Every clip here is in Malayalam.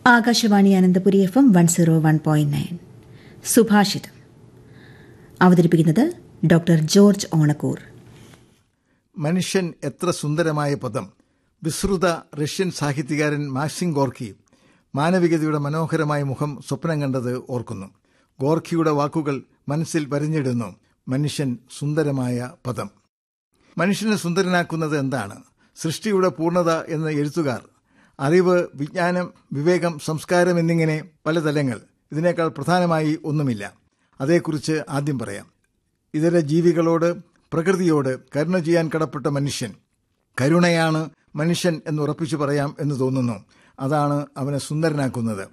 Akashvani Ananthapuri F M one zero one point nine Subhashitam അവതരിപ്പിക്കുന്നത് ഡോക്ടർ ജോർജ് ഓണക്കൂർ മനുഷ്യൻ എത്ര സുന്ദരമായ പദം വിസ്തൃത റഷ്യൻ സാഹിത്യകാരൻ മാക്സിം ഗോർക്കി മാനവികതയുടെ മനോഹരമായ മുഖം സ്വപ്നം കണ്ടത് ഓർക്കുന്നു ഗോർക്കിയുടെ വാക്കുകൾ മനസ്സിൽ വരഞ്ഞിടുന്നു മനുഷ്യൻ സുന്ദരമായ പദം മനുഷ്യനെ സുന്ദരനാക്കുന്നത് എന്താണ് സൃഷ്ടിയുടെ പൂർണ്ണത എന്ന എഴുത്തുകാർ അറിവ് വിജ്ഞാനം വിവേകം സംസ്കാരം എന്നിങ്ങനെ പല തലങ്ങൾ ഇതിനേക്കാൾ പ്രധാനമായി ഒന്നുമില്ല അതേക്കുറിച്ച് ആദ്യം പറയാം ഇതര ജീവികളോട് പ്രകൃതിയോട് കരുണ ചെയ്യാൻ കടപ്പെട്ട മനുഷ്യൻ കരുണയാണ് മനുഷ്യൻ എന്ന് ഉറപ്പിച്ചു പറയാം എന്ന് തോന്നുന്നു അതാണ് അവനെ സുന്ദരനാക്കുന്നത്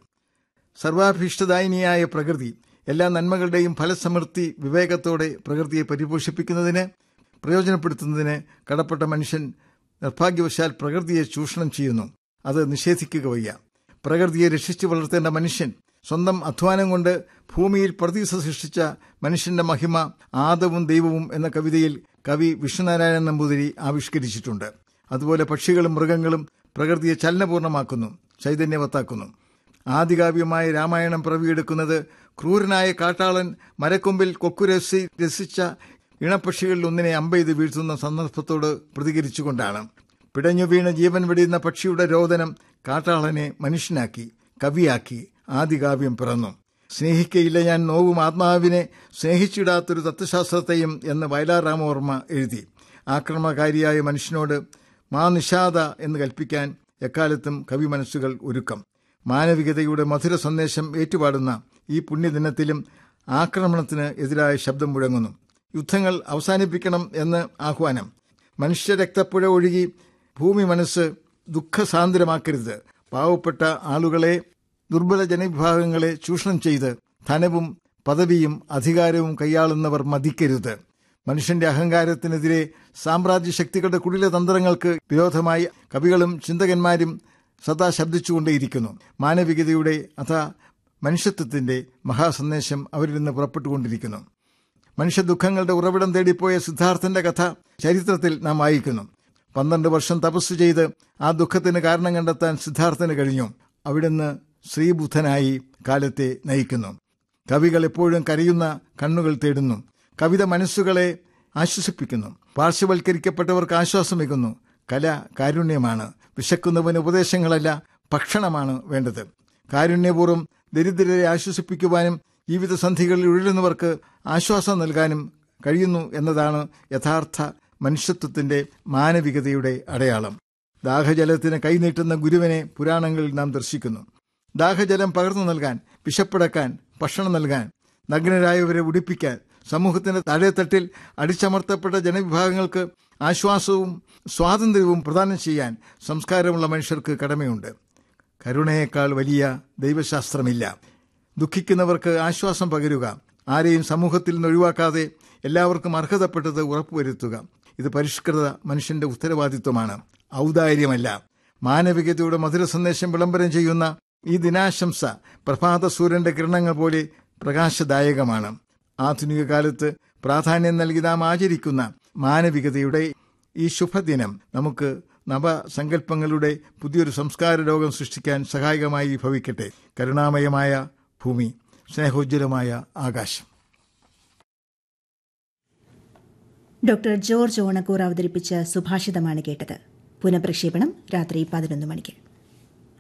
സർവാഭീഷ്ടദായിനിയായ പ്രകൃതി എല്ലാ നന്മകളുടെയും ഫലസമൃദ്ധി വിവേകത്തോടെ പ്രകൃതിയെ പരിപോഷിപ്പിക്കുന്നതിന് പ്രയോജനപ്പെടുത്തുന്നതിന് കടപ്പെട്ട മനുഷ്യൻ നിർഭാഗ്യവശാൽ പ്രകൃതിയെ ചൂഷണം ചെയ്യുന്നു അത് നിഷേധിക്കുക വയ്യ പ്രകൃതിയെ രക്ഷിച്ചു വളർത്തേണ്ട മനുഷ്യൻ സ്വന്തം അധ്വാനം കൊണ്ട് ഭൂമിയിൽ പ്രതീസ സൃഷ്ടിച്ച മനുഷ്യന്റെ മഹിമ ആദവും ദൈവവും എന്ന കവിതയിൽ കവി വിഷ്ണുനാരായണൻ നമ്പൂതിരി ആവിഷ്കരിച്ചിട്ടുണ്ട് അതുപോലെ പക്ഷികളും മൃഗങ്ങളും പ്രകൃതിയെ ചലനപൂർണ്ണമാക്കുന്നു ചൈതന്യവത്താക്കുന്നു ആദികാവ്യമായ രാമായണം പിറവിയെടുക്കുന്നത് ക്രൂരനായ കാട്ടാളൻ മരക്കൊമ്പിൽ കൊക്കുരസി രസിച്ച ഇണപ്പക്ഷികളിൽ ഒന്നിനെ അമ്പെയ്ത് വീഴ്ത്തുന്ന സന്ദർഭത്തോട് പ്രതികരിച്ചുകൊണ്ടാണ് പിടഞ്ഞു വീണ് ജീവൻ വെടിയുന്ന പക്ഷിയുടെ രോദനം കാട്ടാളനെ മനുഷ്യനാക്കി കവിയാക്കി ആദികാവ്യം പിറന്നു സ്നേഹിക്കയില്ല ഞാൻ നോവും ആത്മാവിനെ സ്നേഹിച്ചിടാത്തൊരു തത്വശാസ്ത്രത്തെയും എന്ന് വയലാർ രാമവർമ്മ എഴുതി ആക്രമണകാരിയായ മനുഷ്യനോട് മാ നിഷാദ എന്ന് കൽപ്പിക്കാൻ എക്കാലത്തും കവി മനസ്സുകൾ ഒരുക്കം മാനവികതയുടെ മധുര സന്ദേശം ഏറ്റുപാടുന്ന ഈ പുണ്യദിനത്തിലും ആക്രമണത്തിന് എതിരായ ശബ്ദം മുഴങ്ങുന്നു യുദ്ധങ്ങൾ അവസാനിപ്പിക്കണം എന്ന് ആഹ്വാനം മനുഷ്യരക്തപ്പുഴ ഒഴുകി ഭൂമി മനസ്സ് ദുഃഖസാന്ദ്രമാക്കരുത് പാവപ്പെട്ട ആളുകളെ ദുർബല ജനവിഭാഗങ്ങളെ ചൂഷണം ചെയ്ത് ധനവും പദവിയും അധികാരവും കൈയാളുന്നവർ മതിക്കരുത് മനുഷ്യന്റെ അഹങ്കാരത്തിനെതിരെ സാമ്രാജ്യ ശക്തികളുടെ കുടില തന്ത്രങ്ങൾക്ക് വിരോധമായി കവികളും ചിന്തകന്മാരും സദാ ശബ്ദിച്ചുകൊണ്ടേയിരിക്കുന്നു മാനവികതയുടെ അഥ മനുഷ്യത്വത്തിന്റെ മഹാസന്ദേശം അവരിൽ നിന്ന് പുറപ്പെട്ടുകൊണ്ടിരിക്കുന്നു മനുഷ്യ ദുഃഖങ്ങളുടെ ഉറവിടം തേടിപ്പോയ സിദ്ധാർത്ഥന്റെ കഥ ചരിത്രത്തിൽ നാം വായിക്കുന്നു പന്ത്രണ്ട് വർഷം തപസ് ചെയ്ത് ആ ദുഃഖത്തിന് കാരണം കണ്ടെത്താൻ സിദ്ധാർത്ഥന് കഴിഞ്ഞു അവിടുന്ന് ശ്രീബുദ്ധനായി കാലത്തെ നയിക്കുന്നു കവികൾ എപ്പോഴും കരയുന്ന കണ്ണുകൾ തേടുന്നു കവിത മനസ്സുകളെ ആശ്വസിപ്പിക്കുന്നു പാർശ്വവൽക്കരിക്കപ്പെട്ടവർക്ക് ആശ്വാസമേകുന്നു കല കാരുണ്യമാണ് വിശക്കുന്നവന് ഉപദേശങ്ങളല്ല ഭക്ഷണമാണ് വേണ്ടത് കാരുണ്യപൂർവ്വം ദരിദ്രരെ ആശ്വസിപ്പിക്കുവാനും ജീവിതസന്ധികളിൽ ഉഴലുന്നവർക്ക് ആശ്വാസം നൽകാനും കഴിയുന്നു എന്നതാണ് യഥാർത്ഥ മനുഷ്യത്വത്തിന്റെ മാനവികതയുടെ അടയാളം ദാഹജലത്തിന് കൈനീട്ടുന്ന ഗുരുവിനെ പുരാണങ്ങളിൽ നാം ദർശിക്കുന്നു ദാഹജലം പകർന്നു നൽകാൻ വിശപ്പടക്കാൻ ഭക്ഷണം നൽകാൻ നഗ്നരായവരെ ഉടിപ്പിക്കാൻ സമൂഹത്തിന്റെ താഴെത്തട്ടിൽ അടിച്ചമർത്തപ്പെട്ട ജനവിഭാഗങ്ങൾക്ക് ആശ്വാസവും സ്വാതന്ത്ര്യവും പ്രദാനം ചെയ്യാൻ സംസ്കാരമുള്ള മനുഷ്യർക്ക് കടമയുണ്ട് കരുണയേക്കാൾ വലിയ ദൈവശാസ്ത്രമില്ല ദുഃഖിക്കുന്നവർക്ക് ആശ്വാസം പകരുക ആരെയും സമൂഹത്തിൽ നിന്ന് ഒഴിവാക്കാതെ എല്ലാവർക്കും അർഹതപ്പെട്ടത് ഉറപ്പുവരുത്തുക ഇത് പരിഷ്കൃത മനുഷ്യന്റെ ഉത്തരവാദിത്വമാണ് ഔദാര്യമല്ല മാനവികതയുടെ മധുര സന്ദേശം വിളംബരം ചെയ്യുന്ന ഈ ദിനാശംസ പ്രഭാത സൂര്യന്റെ കിരണങ്ങൾ പോലെ പ്രകാശദായകമാണ് ആധുനിക കാലത്ത് പ്രാധാന്യം നൽകി നാം ആചരിക്കുന്ന മാനവികതയുടെ ഈ ശുഭദിനം നമുക്ക് നവസങ്കല്പങ്ങളുടെ പുതിയൊരു സംസ്കാര ലോകം സൃഷ്ടിക്കാൻ സഹായകമായി ഭവിക്കട്ടെ കരുണാമയമായ ഭൂമി സ്നേഹോജ്വലമായ ആകാശം ഡോക്ടർ ജോർജ് ഓണക്കൂർ അവതരിപ്പിച്ച സുഭാഷിതമാണ് കേട്ടത് പുനഃപ്രക്ഷേപണം രാത്രി പതിനൊന്ന് മണിക്ക്